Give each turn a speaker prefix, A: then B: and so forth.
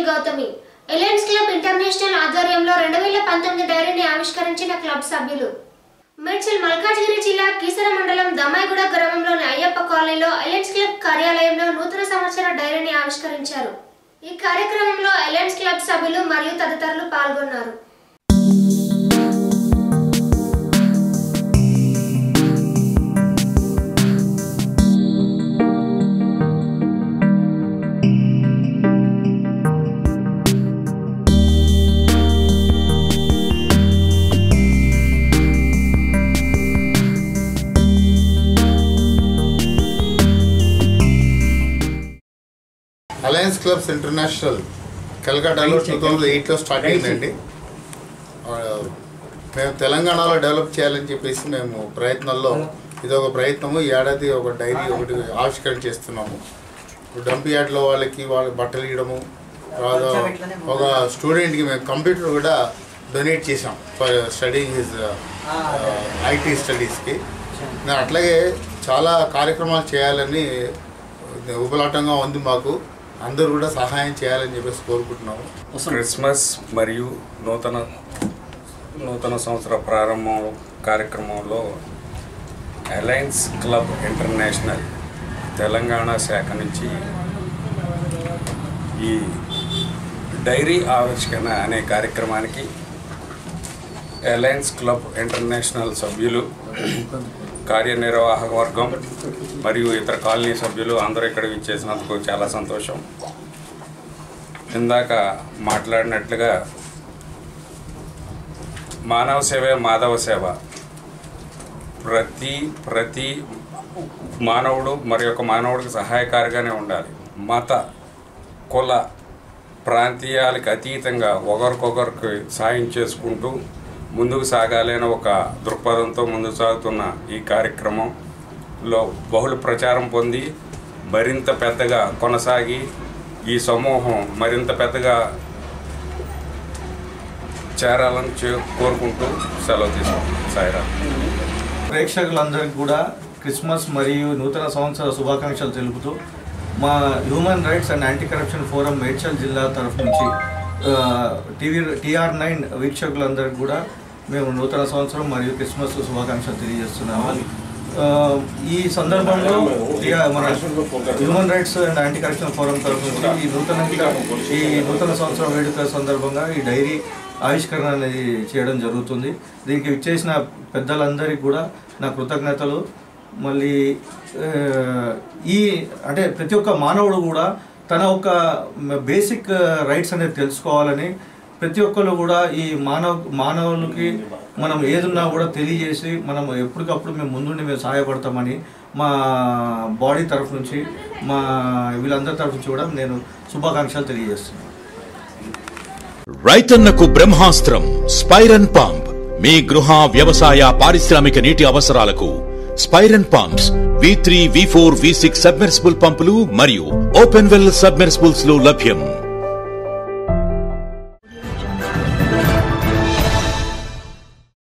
A: Gautami alliance club international ఆధ్వర్యంలో రెండు వేల పంతొమ్మిది డైరీని ఆవిష్కరించిన క్లబ్ సభ్యులు మేడ్చల్ మల్కాజ్గిరి జిల్లా కీసర మండలం దమ్మాయిగూడ గ్రామంలోని అయ్యప్ప కాలనీలో ఎలయన్స్ క్లబ్ కార్యాలయంలో నూతన సంవత్సర డైరీని ఆవిష్కరించారు ఈ కార్యక్రమంలో ఎలయన్స్ క్లబ్ సభ్యులు మరియు తదితరులు పాల్గొన్నారు
B: అలయన్స్ క్లబ్స్ ఇంటర్నేషనల్ కలకట్టాలో టూ థౌజండ్ ఎయిట్లో స్టార్ట్ అయిందండి ఆ, మేము తెలంగాణలో డెవలప్ చేయాలని చెప్పేసి మేము ప్రయత్నంలో ఇది ఒక ప్రయత్నము ఈ ఏడాది ఒక డైరీ ఒకటి ఆవిష్కరణ చేస్తున్నాము ఇప్పుడు డంప్ యార్డ్లో వాళ్ళకి వాళ్ళ బట్టలు ఇవ్వడము తర్వాత ఒక స్టూడెంట్కి మేము కంప్యూటర్ కూడా డొనేట్ చేసాం ఫర్ స్టడీయింగ్ హిజ్ ఐటీ స్టడీస్కి నేను అట్లాగే చాలా కార్యక్రమాలు చేయాలని ఉపలాటంగా ఉంది మాకు అందరూ కూడా సహాయం చేయాలని చెప్పేసి కోరుకుంటున్నాము
C: క్రిస్మస్ మరియు నూతన నూతన సంవత్సర ప్రారంభం కార్యక్రమంలో అలయన్స్ క్లబ్ ఇంటర్నేషనల్ తెలంగాణ శాఖ నుంచి ఈ డైరీ ఆవిష్కరణ అనే కార్యక్రమానికి అలయన్స్ క్లబ్ ఇంటర్నేషనల్ సభ్యులు కార్యనిర్వాహక వర్గం మరియు ఇతర కాలనీ సభ్యులు అందరూ ఇక్కడ ఇచ్చేసినందుకు చాలా సంతోషం ఇందాక మాట్లాడినట్లుగా మానవ సేవే మాధవ సేవ ప్రతి ప్రతి మానవుడు మరి ఒక మానవుడికి సహాయకారిగానే ఉండాలి మత కుల ప్రాంతీయాలకు అతీతంగా ఒకరికొకరికి సాయం చేసుకుంటూ ముందుకు సాగాలి అనే ఒక దృక్పథంతో ముందుకు సాగుతున్న ఈ కార్యక్రమంలో బహుళ ప్రచారం పొంది మరింత పెద్దగా కొనసాగి ఈ సమూహం మరింత పెద్దగా చేరాలని చే- కోరుకుంటూ సెలవు తీసుకుంటాం సాయిరా
D: ప్రేక్షకులందరికీ కూడా క్రిస్మస్ మరియు నూతన సంవత్సర శుభాకాంక్షలు తెలుపుతూ మా human rights and anti corruption forum Medchal జిల్లా తరఫు నుంచి ఆ, టీవీ టీఆర్ నైన్ వీక్షకులందరికీ కూడా మేము నూతన సంవత్సరం మరియు క్రిస్మస్ శుభాకాంక్షలు తెలియజేస్తున్నాము ఆ, ఈ సందర్భంలో టిఆర్ మన human rights and anti corruption forum తరఫు నుంచి ఈ నూతన ఈ నూతన సంవత్సరం వేడుక సందర్భంగా ఈ డైరీ ఆవిష్కరణ అనేది చేయడం జరుగుతుంది దీనికి ఇచ్చేసిన పెద్దలందరికీ కూడా నా కృతజ్ఞతలు మళ్ళీ ఆ, ఈ అంటే ప్రతి ఒక్క మానవుడు కూడా తన ఒక బేసిక్ రైట్స్ అనేది తెలుసుకోవాలని ప్రతి ఒక్కరు కూడా ఈ మానవ మానవులకి మనం ఏదున్నా కూడా తెలియజేసి మనం ఎప్పటికప్పుడు మేము ముందుండి మేము సహాయపడతామని మా బాడీ తరఫు నుంచి మా వీళ్ళందరి తరఫు నుంచి కూడా నేను శుభాకాంక్షలు తెలియజేస్తున్నాను
E: రైతన్నకు బ్రహ్మాస్త్రం స్పైరన్ పంప్ మీ గృహ వ్యవసాయ పారిశ్రామిక నీటి అవసరాలకు స్పైరన్ pumps V three V four V six submersible పంపులు మరియు ఓపెన్ వెల్ సబ్మెర్సిబుల్స్ లో లభ్యం